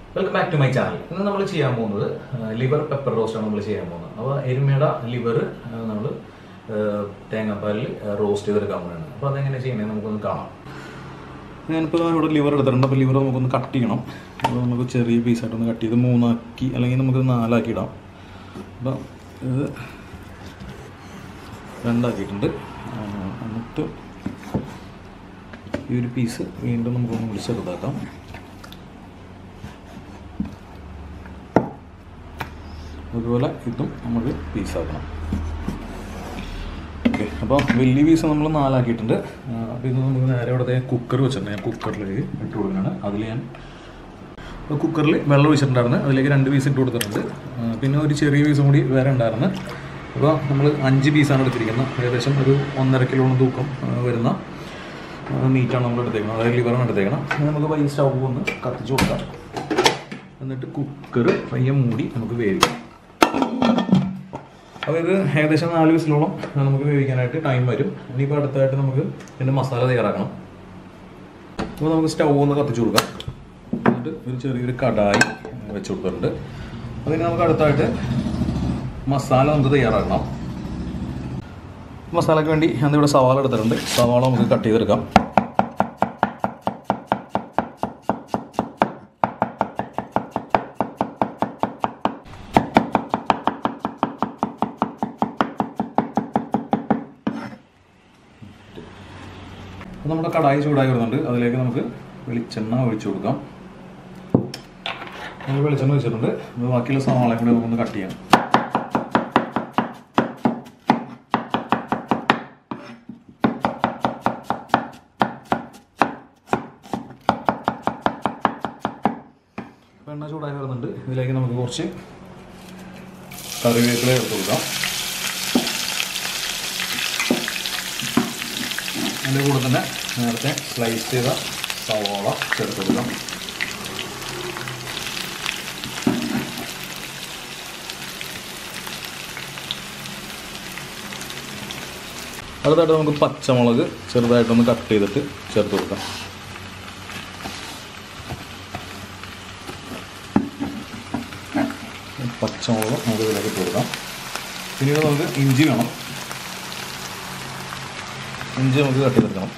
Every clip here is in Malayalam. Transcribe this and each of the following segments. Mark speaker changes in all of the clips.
Speaker 1: welcome back to my channel ഇന്ന് നമ്മൾ ചെയ്യാൻ പോകുന്നത് ലിവർ പെപ്പർ റോസ്റ്റ് ആണ് നമ്മൾ ചെയ്യാൻ പോകുന്നത് അപ്പോൾ എരുമയുടെ ലിവർ നമ്മൾ തേങ്ങാപ്പാലിൽ റോസ്റ്റ് ചെയ്തെടുക്കാൻ പോകുന്നത് അപ്പോൾ അതെങ്ങനെ ചെയ്യണമെന്ന് നമുക്കൊന്ന് കാണാം
Speaker 2: ഞാനിപ്പോൾ ഇവിടെ ലിവർ എടുത്തിട്ടുണ്ട് അപ്പോൾ ലിവർ നമുക്കൊന്ന് കട്ട് ചെയ്യണം അപ്പോൾ നമുക്ക് ചെറിയ പീസായിട്ടൊന്ന് കട്ട് ചെയ്ത് മൂന്നാക്കി അല്ലെങ്കിൽ നമുക്ക് നാലാക്കി ഇടാം അപ്പോൾ ഇത് രണ്ടാക്കിയിട്ടുണ്ട് ആ, എന്നിട്ട് ഈ ഒരു പീസ് വീണ്ടും നമുക്കൊന്ന് കൂടി ചെറുതാക്കാം അതുപോലെ ഇതും നമുക്ക് പീസാക്കണം ഓക്കെ അപ്പോൾ വലിയ പീസ് നമ്മൾ നാലാക്കിയിട്ടുണ്ട് അപ്പോൾ ഇത് നമുക്ക് നേരെ ഇവിടുത്തെ കുക്കർ വെച്ചിട്ടുണ്ട് ഞാൻ കുക്കറിലേക്ക് ഇട്ട് കൊടുക്കുകയാണ് അതിൽ ഞാൻ അപ്പോൾ കുക്കറിൽ വെള്ളം ഒഴിച്ചിട്ടുണ്ടായിരുന്നു അതിലേക്ക് രണ്ട് പീസ് ഇട്ട് കൊടുത്തിട്ടുണ്ട് ആ, പിന്നെ ഒരു ചെറിയ പീസും കൂടി വേറെ ഉണ്ടായിരുന്നു അപ്പോൾ നമ്മൾ അഞ്ച് പീസാണ് എടുത്തിരിക്കുന്നത് ഏകദേശം ഒരു ഒന്നര കിലോളം തൂക്കം ആ, വരുന്ന മീറ്റാണ് നമ്മൾ എടുത്തേക്കുന്നത് അതായത് ലിവറാണ് എടുത്തേക്കണം ഇനി നമുക്ക് പയ്യെ സ്റ്റൗ ഒന്ന് കത്തിച്ച് കൊടുക്കാം എന്നിട്ട് കുക്കർ പയ്യെ മൂടി നമുക്ക് വേവിക്കാം അപ്പോൾ ഇത് ഏകദേശം നാല് വിസിലോളം നമുക്ക് വേവിക്കാനായിട്ട് ടൈം വരും ഇനിയിപ്പോൾ അടുത്തായിട്ട് നമുക്ക് ഇതിൻ്റെ മസാല തയ്യാറാക്കണം അപ്പോൾ നമുക്ക് സ്റ്റൗ ഒന്ന് കത്തിച്ച് കൊടുക്കാം എന്നിട്ട് ഒരു ചെറിയൊരു കടായി വെച്ച് കൊടുത്തിട്ടുണ്ട് അതിന് നമുക്ക് അടുത്തായിട്ട് മസാല നമുക്ക് തയ്യാറാക്കണം മസാലയ്ക്ക് വേണ്ടി ഞാനിവിടെ സവാള എടുത്തിട്ടുണ്ട് സവാള നമുക്ക് കട്ട് ചെയ്തെടുക്കാം അപ്പോൾ നമ്മുടെ കടായി ചൂടായി വരുന്നുണ്ട് അതിലേക്ക് നമുക്ക് വെളിച്ചെണ്ണ ഒഴിച്ചു കൊടുക്കാം നമ്മൾ വെളിച്ചെണ്ണ ഒഴിച്ചിട്ടുണ്ട് അപ്പോൾ ബാക്കിയുള്ള സവാളയും കൂടി നമുക്കൊന്ന് കട്ട് ചെയ്യാം അപ്പോൾ എണ്ണ ചൂടായി വരുന്നുണ്ട് ഇതിലേക്ക് നമുക്ക് കുറച്ച് കറിവേപ്പില എടുത്ത് കൊടുക്കാം അതിൻ്റെ കൂടെ തന്നെ നേരത്തെ സ്ലൈസ് ചെയ്ത സവാള ചേർത്ത് കൊടുക്കാം അടുത്തായിട്ട് നമുക്ക് പച്ചമുളക് ചെറുതായിട്ടൊന്ന് കട്ട് ചെയ്തിട്ട് ചേർത്ത് കൊടുക്കാം പച്ചമുളക് നമുക്ക് ഇതിലേക്ക് ഇട്ട് കൊടുക്കാം പിന്നീട് നമുക്ക് ഇഞ്ചി വേണം ഇഞ്ചി നമുക്ക് കട്ട് ചെയ്തെടുക്കണം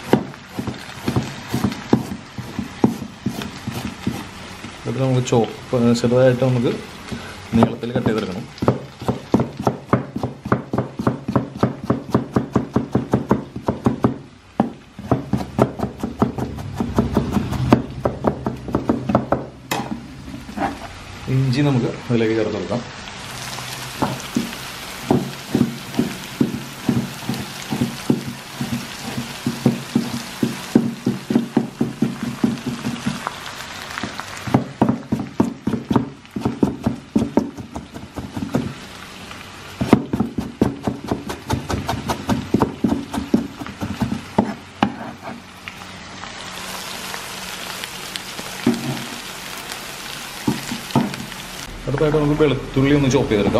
Speaker 2: എന്നിട്ട് നമുക്ക് ചോപ്പ് ചെറുതായിട്ട് നമുക്ക് നീളത്തിൽ കട്ട് ചെയ്തെടുക്കണം ഇഞ്ചി നമുക്ക് അതിലേക്ക് ചേർത്ത് കൊടുക്കാം അടുത്തായിട്ട് നമുക്ക് വെളുത്തുള്ളി ഒന്ന് ചോപ്പ് ചെയ്തെടുക്കാം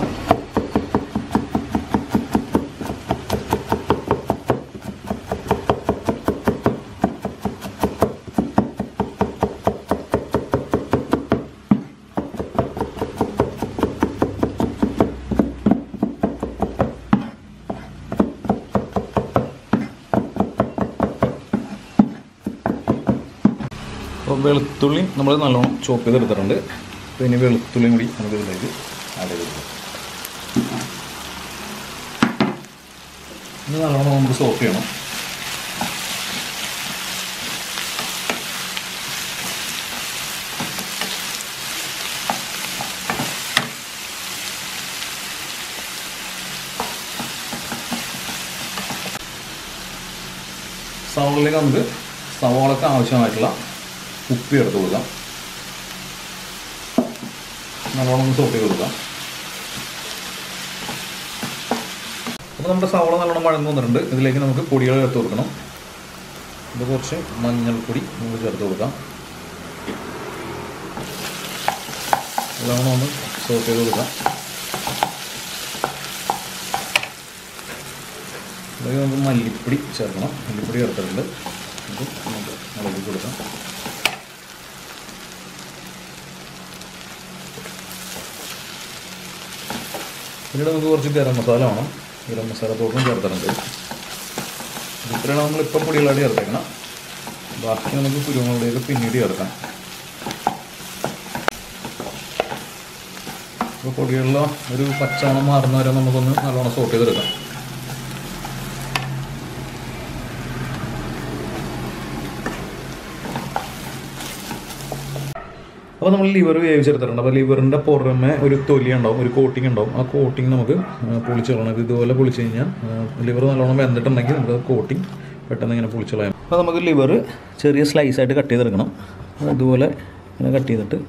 Speaker 2: അപ്പോൾ വെളുത്തുള്ളി നമ്മൾ നല്ലോണം ചോപ്പ് ചെയ്തെടുത്തിട്ടുണ്ട് അപ്പോൾ ഇനി വെളുത്തുള്ളിയും കൂടി നമുക്ക് ഇതിലേക്ക് ആഡ് ചെയ്ത് കൊടുക്കാം ഇത് നല്ലോണം നമുക്ക് സോപ്പ് ചെയ്യണം സവാളയിലേക്ക് നമുക്ക് സവാളക്ക് ആവശ്യമായിട്ടുള്ള ഉപ്പ് ചേർത്ത് കൊടുക്കാം നല്ലോണം ഒന്ന് സോപ്പ് ചെയ്ത് കൊടുക്കാം അപ്പോൾ നമ്മുടെ സവാള നല്ലോണം വഴന്നു വന്നിട്ടുണ്ട് ഇതിലേക്ക് നമുക്ക് പൊടികൾ ചേർത്ത് കൊടുക്കണം ഇത് കുറച്ച് മഞ്ഞൾപ്പൊടി നമുക്ക് ചേർത്ത് കൊടുക്കാം നല്ലോണം ഒന്ന് സോപ്പ് ചെയ്ത് കൊടുക്കാം ഇതിലേക്ക് നമുക്ക് മല്ലിപ്പൊടി ചേർക്കണം മല്ലിപ്പൊടി ചേർത്തിട്ടുണ്ട് ഇത് നമുക്ക് ഇളക്കി കൊടുക്കാം പിന്നീട് നമുക്ക് കുറച്ച് ഗരം മസാല വേണം ഗരം മസാല പൗഡറും ചേർത്തിട്ടുണ്ട് ഇത്രയാണ് നമ്മളിപ്പം പൊടികളായിട്ട് ചേർത്തേക്കണം ബാക്കി നമുക്ക് കുരുമുളകിലേക്ക് പിന്നീട് ചേർക്കാം അപ്പോൾ പൊടികളിലോ ഒരു പച്ചമണം മാറുന്ന വരെ നമുക്കൊന്ന് നല്ലോണം സോട്ട് ചെയ്തെടുക്കാം അപ്പോൾ നമ്മൾ ലിവർ വേവിച്ചെടുത്തിട്ടുണ്ട് അപ്പോൾ ലിവറിൻ്റെ പുറമെ ഒരു തൊലി ഉണ്ടാവും ഒരു കോട്ടിംഗ് ഉണ്ടാവും ആ കോട്ടിംഗ് നമുക്ക് പൊളിച്ച് കളയണം ഇത് ഇതുപോലെ പൊളിച്ച് കഴിഞ്ഞാൽ ലിവർ നല്ലോണം വെന്തിട്ടുണ്ടെങ്കിൽ നമുക്ക് കോട്ടിംഗ് പെട്ടെന്ന് ഇങ്ങനെ പൊളിച്ച് കളയാം അപ്പോൾ നമുക്ക് ലിവർ ചെറിയ സ്ലൈസ് ആയിട്ട് കട്ട് ചെയ്തെടുക്കണം അതുപോലെ ഇങ്ങനെ കട്ട് ചെയ്തിട്ട്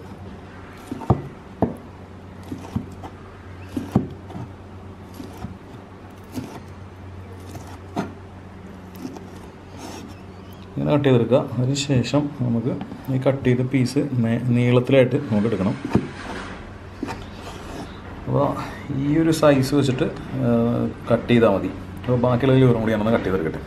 Speaker 2: ഇങ്ങനെ കട്ട് ചെയ്തെടുക്കുക അതിന് ശേഷം നമുക്ക് ഈ കട്ട് ചെയ്ത പീസ് നീളത്തിലായിട്ട് നമുക്ക് എടുക്കണം അപ്പോൾ ഈ ഒരു സൈസ് വെച്ചിട്ട് കട്ട് ചെയ്താൽ മതി അപ്പോൾ ബാക്കിയുള്ള ലിവറും കൂടി ഞാനൊന്ന് കട്ട് ചെയ്തെടുക്കട്ടെ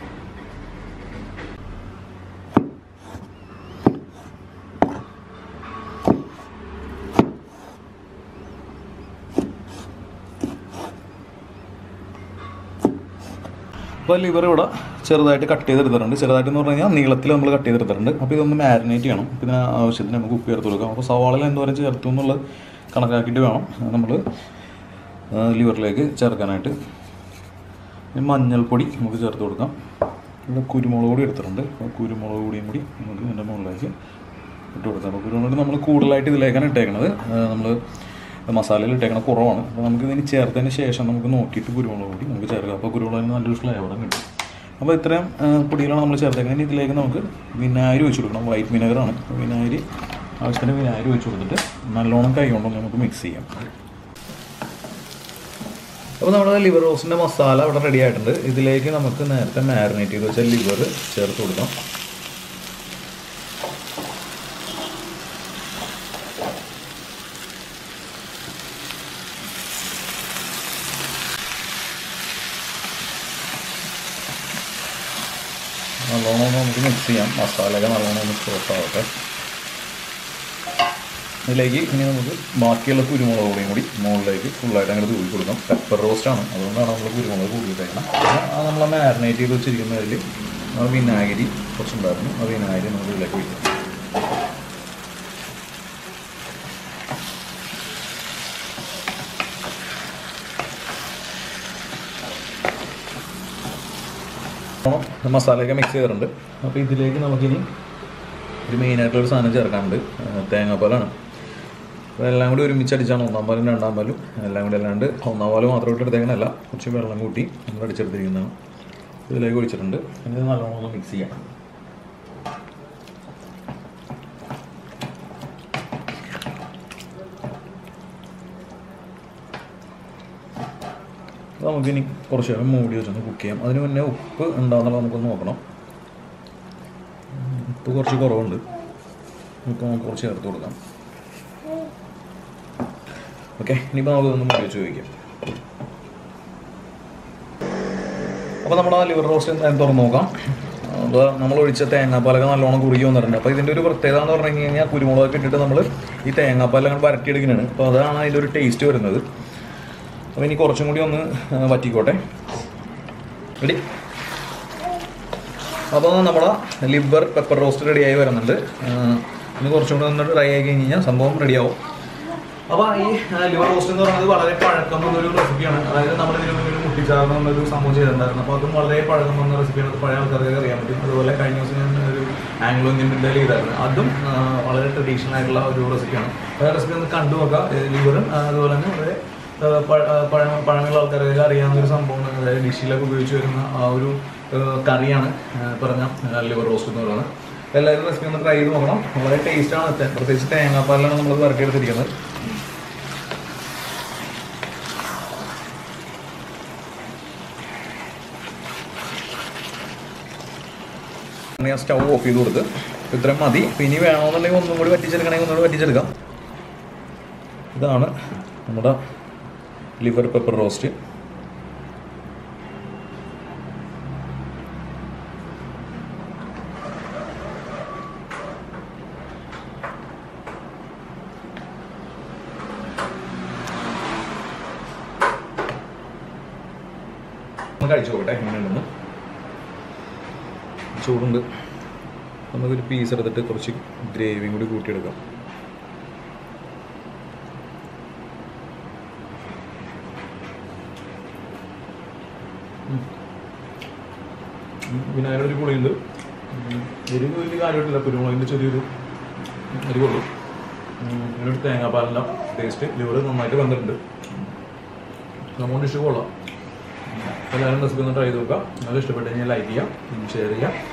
Speaker 2: അപ്പോൾ ലിവർ ഇവിടെ ചെറുതായിട്ട് കട്ട് ചെയ്തെടുത്തിട്ടുണ്ട് ചെറുതായിട്ട് എന്ന് പറഞ്ഞു കഴിഞ്ഞാൽ നീളത്തിൽ നമ്മൾ കട്ട് ചെയ്തെടുത്തിട്ടുണ്ട് അപ്പോൾ ഇതൊന്ന് മാരിനേറ്റ് ചെയ്യണം അപ്പോൾ ഇതിന് ആവശ്യത്തിന് നമുക്ക് ഉപ്പ് ചേർത്ത് കൊടുക്കാം അപ്പോൾ സവാളയിൽ എന്തോരം ചേർത്തു എന്നുള്ളത് കണക്കാക്കിയിട്ട് വേണം നമ്മൾ ലിവറിലേക്ക് ചേർക്കാനായിട്ട് ഇനി മഞ്ഞൾപ്പൊടി നമുക്ക് ചേർത്ത് കൊടുക്കാം ഇവിടെ കുരുമുളക് പൊടി എടുത്തിട്ടുണ്ട് അപ്പോൾ കുരുമുളക് പൊടിയും കൂടി നമുക്ക് ഇതിൻ്റെ മുകളിലേക്ക് ഇട്ട് കൊടുക്കാം അപ്പോൾ കുരുമുളക് പൊടി നമ്മൾ കൂടുതലായിട്ട് ഇതിലേക്കാണ് ഇട്ടേക്കണത് നമ്മൾ മസാലയിൽ ഇട്ടേക്കണ കുറവാണ് അപ്പോൾ നമുക്ക് ഇതിന് ചേർത്തതിന് ശേഷം നമുക്ക് നോക്കിയിട്ട് കുരുമുളക് പൊടി നമുക്ക് ചേർക്കാം അപ്പോൾ കുരുമുളകിന് നല്ലൊരു ഫ്ലേവറും കിട്ടും അപ്പോൾ ഇത്രയും ആ, പൊടികളാണ് നമ്മൾ ചേർത്തേക്കുന്നത് ഇനി ഇതിലേക്ക് നമുക്ക് വിനാഗിരി ഒഴിച്ച് കൊടുക്കണം വൈറ്റ് വിനാഗറാണ് അപ്പോൾ വിനാഗിരി ആവശ്യത്തിന് വിനാഗിരി ഒഴിച്ച് കൊടുത്തിട്ട് നല്ലോണം കൈ കൊണ്ടൊന്ന് നമുക്ക് മിക്സ് ചെയ്യാം അപ്പോൾ നമ്മുടെ ലിവർ റോസിൻ്റെ മസാല ഇവിടെ റെഡി ആയിട്ടുണ്ട് ഇതിലേക്ക് നമുക്ക് നേരത്തെ മാരിനേറ്റ് ചെയ്ത് വെച്ച ലിവർ ചേർത്ത് കൊടുക്കാം നല്ലോണം ഒന്ന് നമുക്ക് മിക്സ് ചെയ്യാം മസാലയൊക്കെ നല്ലോണം ഒന്ന് സോട്ട് ആവട്ടെ ഇതിലേക്ക് ഇനി നമുക്ക് ബാക്കിയുള്ള കുരുമുളക് പൊടിയും കൂടി മുകളിലേക്ക് ഫുള്ളായിട്ട് അങ്ങനെ തൂക്കി കൊടുക്കാം പെപ്പർ റോസ്റ്റാണ് അതുകൊണ്ടാണ് നമ്മൾ കുരുമുളക് കൂടിയിട്ടേക്കണം അത് നമ്മൾ മാരിനേറ്റ് ചെയ്ത് വെച്ചിരിക്കുന്നതിൽ ആ വിനാഗിരി കുറച്ചുണ്ടായിരുന്നു ആ വിനാഗിരി നമുക്ക് ഇതിലേക്ക് ഒഴിക്കാം അപ്പോൾ മസാലയൊക്കെ മിക്സ് ചെയ്തിട്ടുണ്ട് അപ്പോൾ ഇതിലേക്ക് നമുക്കിനി ഒരു മെയിനായിട്ടുള്ളൊരു സാധനം ചേർക്കാനുണ്ട് ആ, തേങ്ങാപ്പാലാണ് അപ്പോൾ എല്ലാം കൂടി ഒരുമിച്ച് അടിച്ചാണ് ഒന്നാം പാലും രണ്ടാം പാലും എല്ലാം കൂടി അല്ലാണ്ട് ഒന്നാം പാല് മാത്രം ഇട്ട് എടുത്തേക്കണല്ല കുറച്ച് വെള്ളം കൂട്ടി നമ്മൾ അടിച്ചെടുത്തിരിക്കുന്നതാണ് ഇതിലേക്ക് ഒഴിച്ചിട്ടുണ്ട് ഇനി ഇത് നല്ലോണം ഒന്ന് മിക്സ് ചെയ്യാം അപ്പോൾ നമുക്കിനി കുറച്ച് നേരം മൂടി വെച്ചൊന്ന് കുക്ക് ചെയ്യാം അതിന് മുന്നേ ഉപ്പ് ഉണ്ടാകുന്നുള്ളത് നമുക്കൊന്ന് നോക്കണം ഉപ്പ് കുറച്ച് കുറവുണ്ട് ഉപ്പ് നമുക്ക് കുറച്ച് ചേർത്ത് കൊടുക്കാം ഓക്കെ ഇനിയിപ്പോൾ നമുക്കൊന്ന് മൂടി വെച്ച് ചോദിക്കാം അപ്പോൾ നമ്മുടെ ആ ലിവർ റോസ്റ്റ് എന്തായാലും തുറന്ന് നോക്കാം അപ്പോൾ നമ്മൾ ഒഴിച്ച തേങ്ങാപ്പാലൊക്കെ നല്ലോണം കുറുകി വന്നിട്ടുണ്ട് അപ്പോൾ ഇതിൻ്റെ ഒരു പ്രത്യേകത എന്ന് പറഞ്ഞു കഴിഞ്ഞാൽ കുരുമുളകൊക്കെ ഇട്ടിട്ട് നമ്മൾ ഈ തേങ്ങാപ്പാലെല്ലാം വരട്ടിയെടുക്കുന്നതാണ് അപ്പോൾ അതാണ് അതിൻ്റെ ഒരു ടേസ്റ്റ് വരുന്നത് അപ്പോൾ ഇനി കുറച്ചും കൂടി ഒന്ന് ആ, വറ്റിക്കോട്ടെ റെഡി അപ്പോൾ നമ്മുടെ ലിവർ പെപ്പർ റോസ്റ്റ് റെഡിയായി വരുന്നുണ്ട് ആ, ഇനി കുറച്ചും കൂടി ഒന്ന് ഡ്രൈ ആയി കഴിഞ്ഞ് കഴിഞ്ഞാൽ സംഭവം റെഡിയാവും അപ്പോൾ ഈ ലിവർ റോസ്റ്റ് എന്ന് പറയുന്നത് വളരെ പഴക്കം വന്നൊരു റെസിപ്പിയാണ് അതായത് നമ്മൾ ഇതിനു മുന്നിൽ മുട്ടിച്ചാർന്ന് എന്നൊരു സംഭവം ചെയ്തിട്ടുണ്ടായിരുന്നു അപ്പോൾ അതും വളരെ പഴക്കം വന്ന റെസിപ്പിയാണ് അത് പഴയ ആൾക്കാർക്ക് അറിയാൻ പറ്റും അതുപോലെ കഴിഞ്ഞ ദിവസം ഞാൻ ഒരു ആംഗ്ലോ ഇന്ത്യൻ ബിരിയാണി ചെയ്തായിരുന്നു അതും ആ, വളരെ ട്രഡീഷണൽ ആയിട്ടുള്ള ഒരു റെസിപ്പിയാണ് ആ റെസിപ്പി ഒന്ന് കണ്ടു നോക്കാം ലിവറും അതുപോലെ തന്നെ വളരെ ആ, പഴ- ആ, പഴ- പഴമയുള്ള ആൾക്കാർക്ക് അറിയാവുന്ന ഒരു സംഭവമാണ് അതായത് ഡിഷിലൊക്കെ ഉപയോഗിച്ച് വരുന്ന ആ ഒരു ആ, കറിയാണ് ആ, പറഞ്ഞ ലിവർ റോസ്റ്റ് എന്ന് പറയുന്നത് എല്ലാവരും റെസിപ്പി ഒന്ന് ട്രൈ ചെയ്ത് നോക്കണം വളരെ ടേസ്റ്റാണ് പ്രത്യേകിച്ച് തേങ്ങാപ്പാലിലാണ് നമ്മൾ വരട്ടിയെടുത്തിരിക്കുന്നത് ഞാൻ സ്റ്റൗ ഓഫ് ചെയ്ത് കൊടുത്ത് ഇത്രയും മതി ഇപ്പം ഇനി വേണമെന്നുണ്ടെങ്കിൽ ഒന്നും കൂടി വറ്റിച്ചെടുക്കണമെങ്കിൽ ഒന്നുകൂടി വറ്റിച്ചെടുക്കാം ഇതാണ് നമ്മുടെ ലിവർ പെപ്പർ റോസ്റ്റ്
Speaker 1: ഒന്ന് കഴിച്ചു നോക്കട്ടെ എങ്ങനെയുണ്ടെന്ന്
Speaker 2: ചൂടുണ്ട് നമുക്കൊരു പീസ് എടുത്തിട്ട് കുറച്ച് ഗ്രേവിയും കൂടി കൂട്ടിയെടുക്കാം
Speaker 1: വിനായകയുടെ ഒരു പുളിയുണ്ട് ഉം, എരിവ് വലിയ കാര്യമായിട്ടില്ല കുരുമുളകിൻ്റെ ചെറിയൊരു എരിവുള്ളൂ ഉം, ഇതിനൊരു തേങ്ങാപ്പാലിൻ്റെ ടേസ്റ്റ് ലിവർ നന്നായിട്ട് വന്നിട്ടുണ്ട് നമ്മുടെ ഡിഷ് കൊള്ളാം എല്ലാവരും റെസിപ്പി ഒന്ന് ട്രൈ ചെയ്ത് നോക്കാം നല്ല ഇഷ്ടപ്പെട്ട് കഴിഞ്ഞാൽ ലൈക്ക് ചെയ്യാം ഷെയർ ചെയ്യാം